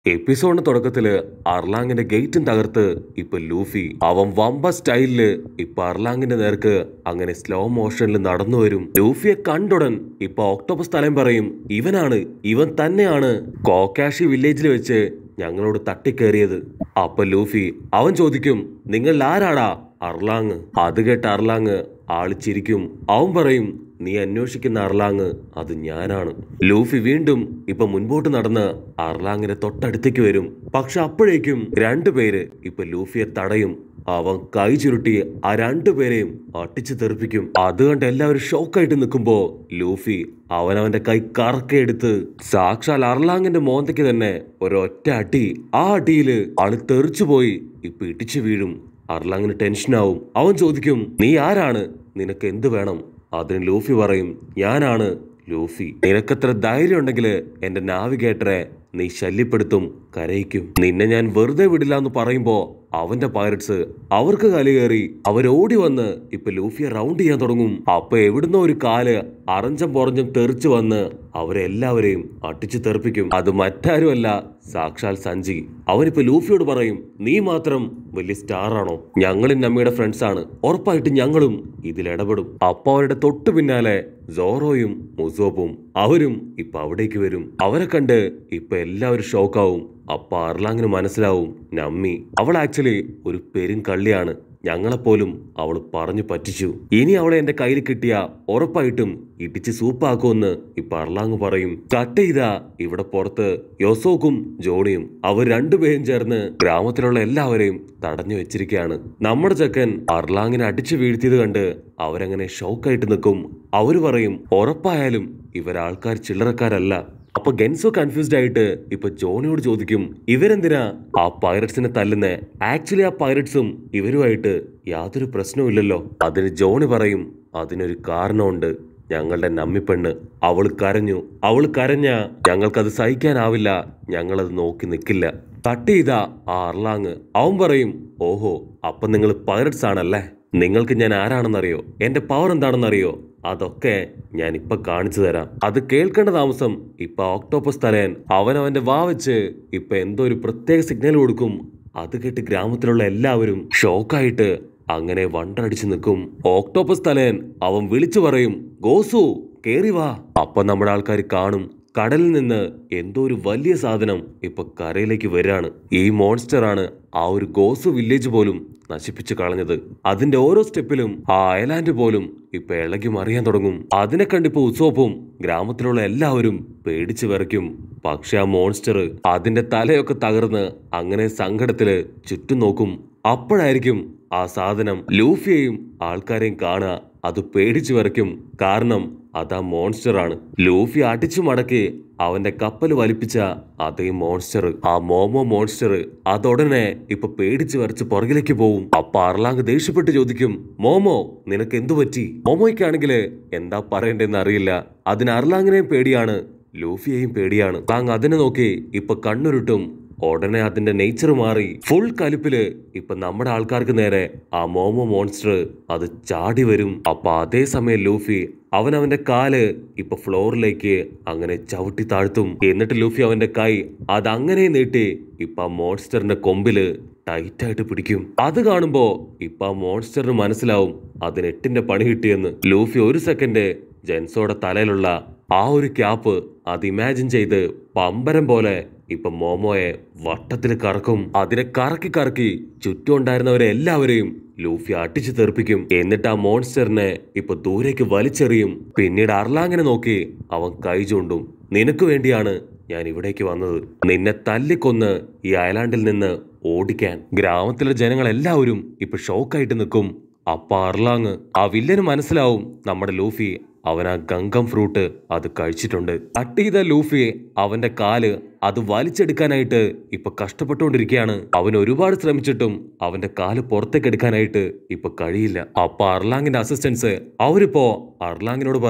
എപ്പിസോഡിന്റെ തുടക്കത്തില് അർലാങ്ങിന്റെ ഗേറ്റും തകർത്ത് ഇപ്പൊ ലൂഫി അവൻ വമ്പ സ്റ്റൈലില് ഇപ്പൊ അർലാങ്ങിന്റെ നേർക്ക് അങ്ങനെ സ്ലോ മോഷനിൽ നടന്നു വരും ലൂഫിയെ കണ്ടുടൻ ഇപ്പൊ ഓക്ടോപസ് തലയും പറയും ഇവനാണ് ഇവൻ തന്നെയാണ് കോക്കാഷി വില്ലേജിൽ വെച്ച് ഞങ്ങളോട് തട്ടിക്കേറിയത് അപ്പൊ ലൂഫി അവൻ ചോദിക്കും നിങ്ങൾ ആരാടാ അർലാങ് അത് കേട്ട അർലാങ് ആള് ചിരിക്കും അവൻ പറയും നീ അന്വേഷിക്കുന്ന അർലാങ് അത് ഞാനാണ് ലൂഫി വീണ്ടും ഇപ്പൊ മുൻപോട്ട് നടന്ന് അർലാങ്ങിന്റെ തൊട്ടടുത്തേക്ക് വരും പക്ഷെ അപ്പോഴേക്കും രണ്ടുപേര് ഇപ്പൊ ലൂഫിയെ തടയും അവൻ കൈ ചുരുട്ടി ആ രണ്ടുപേരെയും അട്ടിച്ചു തെറിപ്പിക്കും അത് കണ്ട് എല്ലാവരും ഷോക്കായിട്ട് നിൽക്കുമ്പോ ലൂഫി അവനവന്റെ കൈ കറക്കെടുത്ത് സാക്ഷാൽ അർലാങ്ങിന്റെ മോന്തയ്ക്ക് തന്നെ ഒരൊറ്റ അടി ആ അടിയില് ആള് തെറിച്ചു പോയി ഇപ്പൊ ഇടിച്ചു വീഴും അർലാങ്ങിന് ടെൻഷനാവും അവൻ ചോദിക്കും നീ ആരാണ് നിനക്ക് എന്ത് വേണം അതിന് ലൂഫി പറയും ഞാനാണ് ലൂഫി നിനക്കത്ര ധൈര്യം ഉണ്ടെങ്കിൽ എന്റെ നാവിഗേറ്ററെ നീ ശല്യപ്പെടുത്തും കരയിക്കും നിന്നെ ഞാൻ വെറുതെ വിടില്ല എന്ന് പറയുമ്പോ അവന്റെ പൈററ്റ്സ് അവർക്ക് കലി കയറി അവരോടി വന്ന് ഇപ്പൊ ലൂഫിയെ റൗണ്ട് ചെയ്യാൻ തുടങ്ങും അപ്പൊ എവിടുന്നോ ഒരു കാല് അറഞ്ചം പൊറഞ്ചും തെറിച്ചു വന്ന് അവരെല്ലാവരെയും അട്ടിച്ചു തെറിപ്പിക്കും അത് മറ്റാരുമല്ല സാക്ഷാൽ സഞ്ജി അവനിപ്പോ ലൂഫിയോട് പറയും നീ മാത്രം വലിയ സ്റ്റാർ ആണോ ഞങ്ങളും നമ്മയുടെ ഫ്രണ്ട്സ് ആണ് ഉറപ്പായിട്ടും ഞങ്ങളും ഇതിൽ ഇടപെടും അപ്പൊ അവരുടെ തൊട്ടു പിന്നാലെ സോറോയും മുസോപ്പും അവരും ഇപ്പൊ അവിടേക്ക് വരും അവരെ കണ്ട് ഇപ്പൊ എല്ലാവരും ഷോക്കാവും അപ്പൊ അർലാങ്ങിന് മനസ്സിലാവും നമ്മി അവൾ ആക്ച്വലി ഒരു പെരും കള്ളിയാണ് ഞങ്ങളെപ്പോലും അവൾ പറഞ്ഞു പറ്റിച്ചു ഇനി അവളെ എന്റെ കയ്യിൽ കിട്ടിയ ഉറപ്പായിട്ടും ഇടിച്ച് സൂപ്പാക്കുമെന്ന് ഇപ്പൊ അർലാങ് പറയും കട്ട് ചെയ്ത ഇവിടെ പുറത്ത് യോസോക്കും ജോണിയും അവർ രണ്ടുപേരും ചേർന്ന് ഗ്രാമത്തിലുള്ള എല്ലാവരെയും തടഞ്ഞു വെച്ചിരിക്കുകയാണ് നമ്മുടെ ചെക്കൻ അർലാങ്ങിനെ അടിച്ചു വീഴ്ത്തിയത് കണ്ട് അവരങ്ങനെ ഷോക്കായിട്ട് നിൽക്കും അവര് പറയും ഉറപ്പായാലും ഇവരാൾക്കാർ ചില്ലറക്കാരല്ല അപ്പൊ ഗെൻസോ കൺഫ്യൂസ്ഡ് ആയിട്ട് ഇപ്പൊ ജോണിയോട് ചോദിക്കും ഇവരെന്തിനാ ആ പൈററ്റ്സിനെ തല്ലുന്നേ ആക്ച്വലി ആ പൈററ്റ്സും ഇവരുമായിട്ട് യാതൊരു പ്രശ്നവുമില്ലല്ലോ അതിന് ജോണി പറയും അതിനൊരു കാരണമുണ്ട് ഞങ്ങളുടെ നമ്മിപ്പെണ്ണ് അവൾ കരഞ്ഞു അവൾ കരഞ്ഞ ഞങ്ങൾക്കത് സഹിക്കാനാവില്ല ഞങ്ങളത് നോക്കി നിൽക്കില്ല തട്ട് ചെയ്ത ആ അർലാങ് അവൻ പറയും ഓഹോ അപ്പൊ നിങ്ങൾ പൈററ്റ്സ് ആണല്ലേ നിങ്ങൾക്ക് ഞാൻ ആരാണെന്നറിയോ എന്റെ പവർ എന്താണെന്നറിയോ അതൊക്കെ ഞാൻ ഇപ്പൊ കാണിച്ചു തരാം അത് കേൾക്കേണ്ട താമസം ഇപ്പൊ ഓക്ടോപ്പസ് തലയൻ അവൻ അവന്റെ വാ വെച്ച് ഇപ്പൊ എന്തോ ഒരു പ്രത്യേക സിഗ്നൽ കൊടുക്കും അത് കേട്ട് ഗ്രാമത്തിലുള്ള എല്ലാവരും ഷോക്കായിട്ട് അങ്ങനെ വണ്ടടിച്ചു നിൽക്കും ഓക്ടോപ്പസ് തലയൻ അവൻ വിളിച്ചു പറയും ഗോസു കേറി വാ അപ്പൊ നമ്മുടെ ആൾക്കാർ കാണും കടലിൽ നിന്ന് എന്തോ ഒരു വലിയ സാധനം ഇപ്പൊ കരയിലേക്ക് വരാണ് ഈ മോൺസ്റ്റർ ആണ് ആ ഒരു ഗോസു വില്ലേജ് പോലും നശിപ്പിച്ചു കളഞ്ഞത് അതിന്റെ ഓരോ സ്റ്റെപ്പിലും ആ അയലാൻഡ് പോലും ഇപ്പൊ ഇളകി മറിയാൻ തുടങ്ങും അതിനെ കണ്ടിപ്പോ ഉത്സവപ്പും ഗ്രാമത്തിലുള്ള എല്ലാവരും പേടിച്ചു വിറയ്ക്കും പക്ഷെ ആ മോൺസ്റ്റർ അതിന്റെ തലയൊക്കെ തകർന്ന് അങ്ങനെ സങ്കടത്തില് ചുറ്റും നോക്കും അപ്പോഴായിരിക്കും ആ സാധനം ലൂഫിയെയും ആൾക്കാരെയും കാണുക അത് പേടിച്ചു വിറയ്ക്കും കാരണം അതാ മോൺസ്റ്റർ ആണ് ലൂഫി അടിച്ചു മടക്കി അവന്റെ കപ്പൽ വലിപ്പിച്ച അതേ മോൺസ്റ്റർ ആ മോമോ മോൺസ്റ്റർ അതുടനെ ഇപ്പൊ പേടിച്ചു വരച്ച് പുറകിലേക്ക് പോവും അപ്പൊ അർലാങ് ദേഷ്യപ്പെട്ട് ചോദിക്കും മോമോ നിനക്ക് എന്തു പറ്റി മോമോയ്ക്കാണെങ്കിൽ എന്താ പറയണ്ടെന്ന് അറിയില്ല അതിന് അർലാങ്ങിനെയും പേടിയാണ് ലൂഫിയെയും പേടിയാണ് താങ് അതിനെ നോക്കി ഇപ്പൊ കണ്ണുരുട്ടും ഉടനെ അതിന്റെ നേച്ചർ മാറി ഫുൾ കലിപ്പില് ഇപ്പൊ നമ്മുടെ ആൾക്കാർക്ക് നേരെ ആ മോമോ മോൺസ്റ്റർ അത് ചാടി വരും അപ്പൊ അതേ സമയം ലൂഫി അവൻ അവന്റെ കാല് ഇപ്പൊ ഫ്ലോറിലേക്ക് അങ്ങനെ ചവിട്ടി താഴ്ത്തും എന്നിട്ട് ലൂഫി അവന്റെ കൈ അതങ്ങനെ നീട്ടി ഇപ്പൊ ആ മോൺസ്റ്ററിന്റെ കൊമ്പില് ടൈറ്റായിട്ട് പിടിക്കും അത് കാണുമ്പോ ഇപ്പൊ ആ മോൺസ്റ്ററിന് മനസ്സിലാവും അതിന് എട്ടിന്റെ പണി കിട്ടിയെന്ന് ലൂഫി ഒരു സെക്കൻഡ് ജെൻസോടെ തലയിലുള്ള ആ ഒരു ക്യാപ്പ് അത് ഇമാജിൻ ചെയ്ത് പമ്പരം പോലെ ഇപ്പൊ മോമോയെ വട്ടത്തിൽ കറക്കും അതിനെ കറക്കി കറക്കി ചുറ്റും ഉണ്ടായിരുന്നവരെ എല്ലാവരെയും ലൂഫി അടിച്ചു തെറിപ്പിക്കും എന്നിട്ട് ആ മോൺസ്റ്ററിനെ ഇപ്പൊ ദൂരേക്ക് വലിച്ചെറിയും പിന്നീട് അർലാങ്ങിനെ നോക്കി അവൻ കൈ ചൂണ്ടും നിനക്ക് വേണ്ടിയാണ് ഞാൻ ഇവിടേക്ക് വന്നത് നിന്നെ തല്ലിക്കൊന്ന് ഈ അയലാൻഡിൽ നിന്ന് ഓടിക്കാൻ ഗ്രാമത്തിലെ ജനങ്ങൾ എല്ലാവരും ഇപ്പൊ ഷോക്കായിട്ട് നിൽക്കും അപ്പ അർലാങ് ആ വില്ലന് മനസ്സിലാവും നമ്മുടെ ലൂഫി അവൻ ആ ഗംഗം ഫ്രൂട്ട് അത് കഴിച്ചിട്ടുണ്ട് കട്ട് ചെയ്ത ലൂഫി അവന്റെ കാല് അത് വലിച്ചെടുക്കാനായിട്ട് ഇപ്പൊ കഷ്ടപ്പെട്ടുകൊണ്ടിരിക്കുകയാണ് അവൻ ഒരുപാട് ശ്രമിച്ചിട്ടും അവന്റെ കാല് പുറത്തേക്ക് എടുക്കാനായിട്ട് ഇപ്പൊ കഴിയില്ല അപ്പൊ അർലാങ്ങിന്റെ അസിസ്റ്റൻസ് അവരിപ്പോ അർലാങ്ങിനോട് പറയും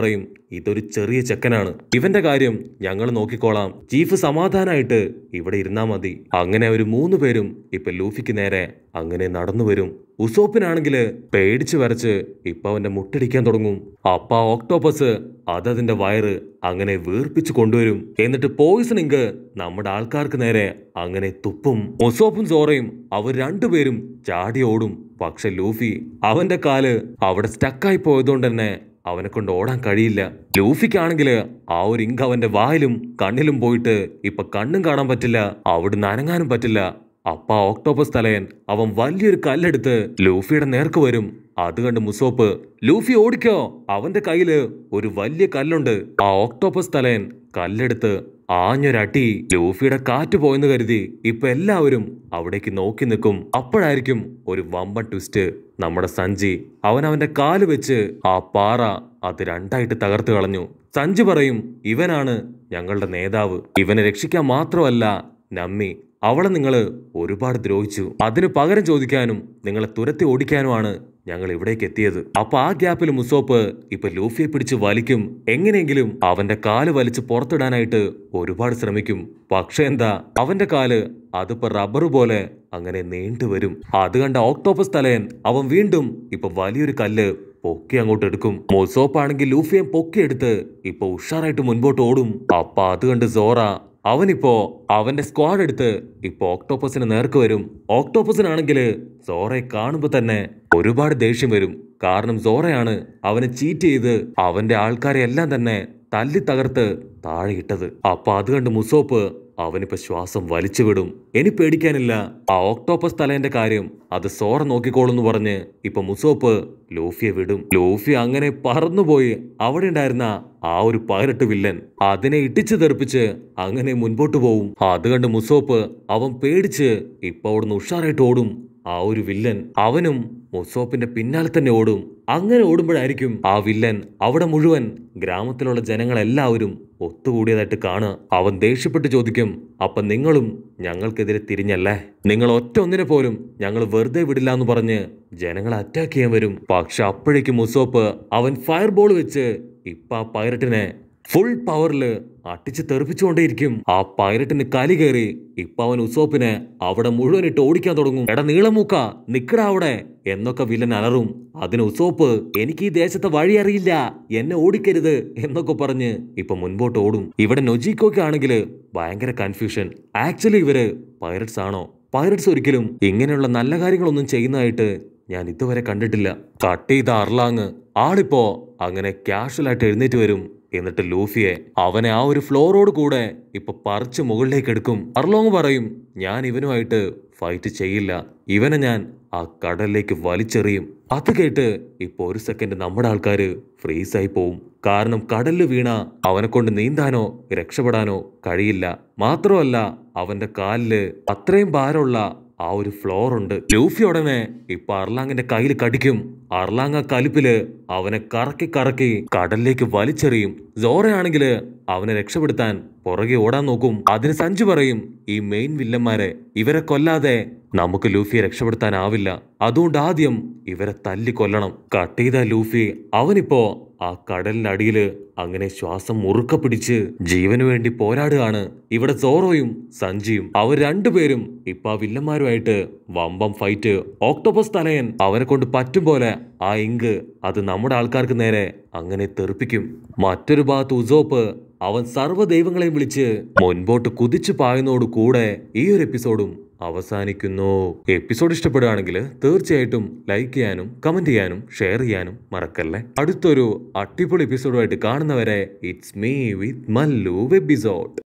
ഇതൊരു ചെറിയ ചെക്കനാണ് ഇവന്റെ കാര്യം ഞങ്ങൾ നോക്കിക്കോളാം ചീഫ് സമാധാനായിട്ട് ഇവിടെ ഇരുന്നാ മതി അങ്ങനെ ഒരു മൂന്ന് പേരും ഇപ്പൊ ലൂഫിക്ക് നേരെ അങ്ങനെ നടന്നു വരും ഉസോപ്പിനാണെങ്കില് പേടിച്ചു വരച്ച് ഇപ്പൊ അവന്റെ മുട്ടടിക്കാൻ തുടങ്ങും അപ്പ ഓക്ടോപ്പസ് അതതിന്റെ വയറ് അങ്ങനെ വീർപ്പിച്ചു കൊണ്ടുവരും എന്നിട്ട് പോയിസണിങ് നമ്മുടെ ആൾക്കാർക്ക് നേരെ അങ്ങനെ തുപ്പും ഒസോപ്പും സോറയും അവർ രണ്ടുപേരും ചാടി ഓടും പക്ഷെ ലൂഫി അവന്റെ കാല് അവിടെ സ്റ്റക്കായി പോയതുകൊണ്ട് തന്നെ അവനെ കൊണ്ട് ഓടാൻ കഴിയില്ല ലൂഫിക്കാണെങ്കിൽ ആ ഒരു ഇങ്ക് അവന്റെ വായിലും കണ്ണിലും പോയിട്ട് ഇപ്പൊ കണ്ണും കാണാൻ പറ്റില്ല അവിടുന്ന് അനങ്ങാനും പറ്റില്ല അപ്പ ഓക്ടോപ്പസ് തലയൻ അവൻ വലിയൊരു കല്ലെടുത്ത് ലൂഫിയുടെ നേർക്ക് വരും അത് കണ്ട് മുസോപ്പ് ലൂഫി ഓടിക്കോ അവന്റെ കയ്യില് ഒരു വലിയ കല്ലുണ്ട് ആ ഓക്ടോപ്പസ് തലയൻ കല്ലെടുത്ത് ആഞ്ഞൊരട്ടി ലൂഫിയുടെ കാറ്റ് പോയെന്ന് കരുതി ഇപ്പൊ എല്ലാവരും അവിടേക്ക് നോക്കി നിൽക്കും അപ്പോഴായിരിക്കും ഒരു വമ്പൻ ട്വിസ്റ്റ് നമ്മുടെ സഞ്ജി അവൻ അവന്റെ കാല് വെച്ച് ആ പാറ അത് രണ്ടായിട്ട് തകർത്ത് കളഞ്ഞു സഞ്ജി പറയും ഇവനാണ് ഞങ്ങളുടെ നേതാവ് ഇവനെ രക്ഷിക്കാൻ മാത്രമല്ല നമ്മി അവളെ നിങ്ങൾ ഒരുപാട് ദ്രോഹിച്ചു അതിന് പകരം ചോദിക്കാനും നിങ്ങളെ തുരത്തി ഓടിക്കാനുമാണ് ഞങ്ങൾ ഇവിടേക്ക് എത്തിയത് അപ്പൊ ആ ഗ്യാപ്പിൽ മുസോപ്പ് ഇപ്പൊ ലൂഫിയെ പിടിച്ച് വലിക്കും എങ്ങനെയെങ്കിലും അവന്റെ കാല് വലിച്ച് പുറത്തിടാനായിട്ട് ഒരുപാട് ശ്രമിക്കും പക്ഷെ എന്താ അവന്റെ കാല് അതിപ്പോ റബ്ബർ പോലെ അങ്ങനെ നീണ്ടുവരും അത് കണ്ട ഓക്ടോപ്പസ് തലയൻ അവൻ വീണ്ടും ഇപ്പൊ വലിയൊരു കല്ല് പൊക്കി അങ്ങോട്ട് എടുക്കും മൊസോപ്പ് ആണെങ്കിൽ ലൂഫിയെ പൊക്കിയെടുത്ത് ഇപ്പൊ ഉഷാറായിട്ട് മുൻപോട്ട് ഓടും അപ്പൊ അത് കണ്ട് സോറ അവനിപ്പോ അവന്റെ സ്ക്വാഡ് എടുത്ത് ഇപ്പൊ ഓക്ടോപ്പസിന് നേർക്ക് വരും ഓക്ടോപ്പസിനാണെങ്കിൽ സോറയെ കാണുമ്പോ തന്നെ ഒരുപാട് ദേഷ്യം വരും കാരണം സോറയാണ് അവനെ ചീറ്റ് ചെയ്ത് അവന്റെ ആൾക്കാരെ എല്ലാം തന്നെ തല്ലി തകർത്ത് താഴെ ഇട്ടത് അപ്പൊ അത് കണ്ട് മുസോപ്പ് അവനിപ്പോ ശ്വാസം വലിച്ചു വിടും ഇനി പേടിക്കാനില്ല ആ ഓക്ടോപ്പസ് തലേന്റെ കാര്യം അത് സോറ നോക്കിക്കോളൂന്ന് പറഞ്ഞ് ഇപ്പൊ മുസോപ്പ് ലൂഫിയെ വിടും ലൂഫി അങ്ങനെ പറന്നുപോയി അവിടെ ഉണ്ടായിരുന്ന ആ ഒരു പൈലറ്റ് വില്ലൻ അതിനെ ഇട്ടിച്ചു തെറിപ്പിച്ച് അങ്ങനെ മുൻപോട്ട് പോവും അത് കണ്ട് മുസോപ്പ് അവൻ പേടിച്ച് ഇപ്പൊ അവിടുന്ന് ഉഷാറായിട്ട് ഓടും ആ ഒരു വില്ലൻ അവനും മുസോപ്പിന്റെ പിന്നാലെ തന്നെ ഓടും അങ്ങനെ ഓടുമ്പോഴായിരിക്കും ആ വില്ലൻ അവിടെ മുഴുവൻ ഗ്രാമത്തിലുള്ള ജനങ്ങളെല്ലാവരും ഒത്തുകൂടിയതായിട്ട് കാണുക അവൻ ദേഷ്യപ്പെട്ട് ചോദിക്കും അപ്പൊ നിങ്ങളും ഞങ്ങൾക്കെതിരെ തിരിഞ്ഞല്ലേ നിങ്ങൾ ഒറ്റ ഒന്നിനെ പോലും ഞങ്ങൾ വെറുതെ വിടില്ല എന്ന് പറഞ്ഞ് ജനങ്ങളെ അറ്റാക്ക് ചെയ്യാൻ വരും പക്ഷെ അപ്പോഴേക്കും മുസോപ്പ് അവൻ ഫയർ ബോൾ വെച്ച് ഇപ്പൊ ആ പൈററ്റിനെ ഫുൾ പവറിൽ അട്ടിച്ച് തെറിപ്പിച്ചുകൊണ്ടേയിരിക്കും ആ പൈററ്റിന് കലി കയറി ഇപ്പൊ അവൻ ഉസോപ്പിനെ അവിടെ മുഴുവൻ ഇട്ട് ഓടിക്കാൻ തുടങ്ങും എടാ നീളമൂക്ക നിക്കടാ അവിടെ എന്നൊക്കെ വില്ലൻ അലറും അതിന് ഉസോപ്പ് എനിക്ക് ഈ ദേശത്തെ വഴി അറിയില്ല എന്നെ ഓടിക്കരുത് എന്നൊക്കെ പറഞ്ഞ് ഇപ്പൊ മുൻപോട്ട് ഓടും ഇവിടെ നൊജിക്കോക്ക് ആണെങ്കിൽ ഭയങ്കര കൺഫ്യൂഷൻ ആക്ച്വലി ഇവര് പൈററ്റ്സ് ആണോ പൈററ്റ്സ് ഒരിക്കലും ഇങ്ങനെയുള്ള നല്ല കാര്യങ്ങളൊന്നും ചെയ്യുന്നതായിട്ട് ഞാൻ ഇതുവരെ കണ്ടിട്ടില്ല കട്ട് ചെയ്ത അർലാങ് ആളിപ്പോ അങ്ങനെ കാഷ്വലായിട്ട് എഴുന്നേറ്റ് വരും എന്നിട്ട് ലൂഫിയെ അവനെ ആ ഒരു ഫ്ലോറോട് കൂടെ ഇപ്പൊ പറിച്ച് മുകളിലേക്ക് എടുക്കും അർലോങ് പറയും ഞാൻ ഇവനുമായിട്ട് ഫൈറ്റ് ചെയ്യില്ല ഇവനെ ഞാൻ ആ കടലിലേക്ക് വലിച്ചെറിയും അത് കേട്ട് ഇപ്പൊ ഒരു സെക്കൻഡ് നമ്മുടെ ആൾക്കാര് ഫ്രീസായി പോവും കാരണം കടലിൽ വീണ അവനെ കൊണ്ട് നീന്താനോ രക്ഷപ്പെടാനോ കഴിയില്ല മാത്രമല്ല അവന്റെ കാലില് അത്രയും ഭാരമുള്ള ആ ഒരു ഫ്ലോർ ഉണ്ട് ലൂഫി ഉടനെ ഇപ്പൊ അർലാങ്ങിന്റെ കയ്യിൽ കടിക്കും അർലാങ് ആ കലിപ്പില് അവനെ കറക്കി കറക്കി കടലിലേക്ക് വലിച്ചെറിയും സോറയാണെങ്കില് അവനെ രക്ഷപ്പെടുത്താൻ പുറകെ ഓടാൻ നോക്കും അതിന് സഞ്ജു പറയും ഈ മെയിൻ വില്ലന്മാരെ ഇവരെ കൊല്ലാതെ നമുക്ക് ലൂഫിയെ രക്ഷപ്പെടുത്താനാവില്ല അതുകൊണ്ട് ആദ്യം ഇവരെ തല്ലി കൊല്ലണം കട്ട് ചെയ്ത ലൂഫി അവനിപ്പോ ആ കടലിനടിയില് അങ്ങനെ ശ്വാസം മുറുക്ക പിടിച്ച് ജീവന് വേണ്ടി പോരാടുകയാണ് ഇവിടെ സോറോയും സഞ്ജിയും അവർ രണ്ടുപേരും ഇപ്പൊ ആ വില്ലന്മാരുമായിട്ട് വമ്പം ഫൈറ്റ് ഓക്ടോപ്പസ് തലയൻ അവനെ കൊണ്ട് പറ്റും പോലെ ആ ഇങ്ക് അത് നമ്മുടെ ആൾക്കാർക്ക് നേരെ അങ്ങനെ തെറിപ്പിക്കും മറ്റൊരു ഭാഗത്ത് ഉസോപ്പ് അവൻ സർവ്വ ദൈവങ്ങളെയും വിളിച്ച് മുൻപോട്ട് കുതിച്ചു പായുന്നതോട് കൂടെ ഈ ഒരു എപ്പിസോഡും അവസാനിക്കുന്നു എപ്പിസോഡ് ഇഷ്ടപ്പെടുകയാണെങ്കിൽ തീർച്ചയായിട്ടും ലൈക്ക് ചെയ്യാനും കമന്റ് ചെയ്യാനും ഷെയർ ചെയ്യാനും മറക്കല്ലേ അടുത്തൊരു അടിപൊളി എപ്പിസോഡുമായിട്ട് കാണുന്നവരെ it's me with Mallu episode